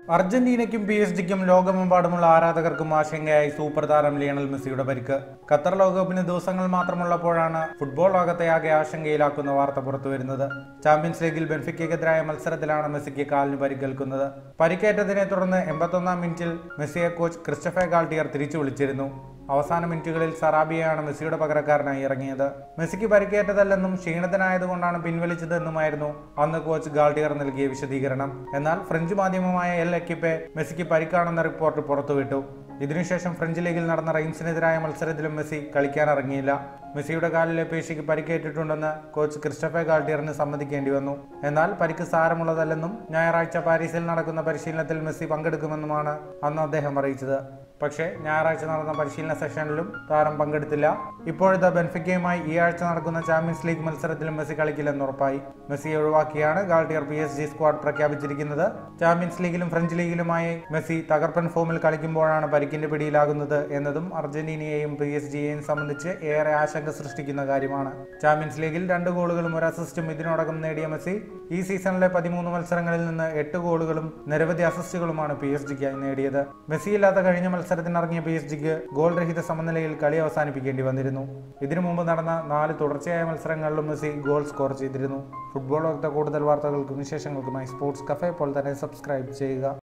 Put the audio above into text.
അർജന്റീനയ്ക്കും P S ജിക്കും ലോകമെമ്പാടുമുള്ള ആരാധകർക്കും ആശങ്കയായി super താരം Lionel മെസ്സിയുടെ പരിക്ക് ഖത്തർ ലോകകപ്പിന് ദിവസങ്ങൾ മാത്രമുള്ളപ്പോഴാണ് ഫുട്ബോൾ ലോകത്തെ ആകെ ആശങ്കയിലാക്കുന്ന വാർത്ത പുറത്തുവരുന്നത് ചാമ്പ്യൻസ് ലീഗിൽ ബെൻഫിക്കയ്ക്കെതിരായ മത്സരത്തിലാണ് മെസ്സിക്ക് കാലിന് പരിക്കേൽക്കുന്നത് പരിക്കേറ്റതിനെ തുടർന്ന് എൺപത്തൊന്നാം മിനിറ്റിൽ മെസ്സിയെ കോച്ച് ക്രിസ്റ്റഫെ ഗാൾട്ടിയർ തിരിച്ചു വിളിച്ചിരുന്നു അവസാന മിനിറ്റുകളിൽ സറാബിയയാണ് മെസ്സിയുടെ പകരക്കാരനായി ഇറങ്ങിയത് മെസ്സിക്ക് പരിക്കേറ്റതല്ലെന്നും ക്ഷീണിതനായതുകൊണ്ടാണ് പിൻവലിച്ചതെന്നുമായിരുന്നു അന്ന് കോച്ച് ഗാൾട്ടിയർ നൽകിയ വിശദീകരണം എന്നാൽ ഫ്രഞ്ച് മാധ്യമമായ എൽ എക്കിപ്പെ മെസ്സിക്ക് പരിക്കാണെന്ന റിപ്പോർട്ട് പുറത്തുവിട്ടു ഇതിനുശേഷം ഫ്രഞ്ച് ലീഗിൽ നടന്ന റെയിംസിനെതിരായ മത്സരത്തിലും മെസ്സി കളിക്കാനിറങ്ങിയില്ല മെസ്സിയുടെ കാലിലെ പേശിക്ക് പരിക്കേറ്റിട്ടുണ്ടെന്ന് കോച്ച് ക്രിസ്റ്റഫെ ഗാൾട്ടിയറിന് സമ്മതിക്കേണ്ടി വന്നു എന്നാൽ പരിക്ക് സാരമുള്ളതല്ലെന്നും ഞായറാഴ്ച പാരീസിൽ നടക്കുന്ന പരിശീലനത്തിൽ മെസ്സി പങ്കെടുക്കുമെന്നുമാണ് അന്ന് അദ്ദേഹം അറിയിച്ചത് പക്ഷേ ഞായറാഴ്ച നടന്ന പരിശീലന സെഷനിലും താരം പങ്കെടുത്തില്ല ഇപ്പോഴത്തെ ബെൻഫിക്കയുമായി ഈ ആഴ്ച നടക്കുന്ന ചാമ്പ്യൻസ് ലീഗ് മത്സരത്തിലും മെസ്സി കളിക്കില്ലെന്ന് ഉറപ്പായി മെസ്സിയെ ഒഴിവാക്കിയാണ് Galtier P S G squad പ്രഖ്യാപിച്ചിരിക്കുന്നത് ചാമ്പ്യൻസ് ലീഗിലും ഫ്രഞ്ച് ലീഗിലുമായി മെസ്സി തകർപ്പൻ ഫോമിൽ കളിക്കുമ്പോഴാണ് പരിക്കിന്റെ പിടിയിലാകുന്നത് എന്നതും അർജന്റീനയെയും പി എസ് ജിയെയും സംബന്ധിച്ച് ഏറെ ആശങ്ക സൃഷ്ടിക്കുന്ന കാര്യമാണ് ചാമ്പ്യൻസ് ലീഗിൽ രണ്ട് ഗോളുകളും ഒരു അസിസ്റ്റും ഇതിനോടകം നേടിയ മെസ്സി ഈ സീസണിലെ പതിമൂന്ന് മത്സരങ്ങളിൽ നിന്ന് എട്ട് ഗോളുകളും നിരവധി അസിസ്റ്റുകളുമാണ് പി എസ് ജിക്കായി നേടിയത് മെസ്സിയില്ലാത്ത കഴിഞ്ഞ മത്സരത്തിനിറങ്ങിയ പി എസ് ജിക്ക് ഗോൾ രഹിത സമനിലയിൽ കളി അവസാനിപ്പിക്കേണ്ടി വന്നിരുന്നു ഇതിനു മുമ്പ് നടന്ന നാല് തുടർച്ചയായ മത്സരങ്ങളിലും മെസ്സി ഗോൾ സ്കോർ ചെയ്തിരുന്നു ഫുട്ബോൾ ലോകത്തെ കൂടുതൽ വാർത്തകൾക്കും വിശേഷങ്ങൾക്കുമായി സ്പോർട്സ് കഫേ പോലെ തന്നെ സബ്സ്ക്രൈബ് ചെയ്യുക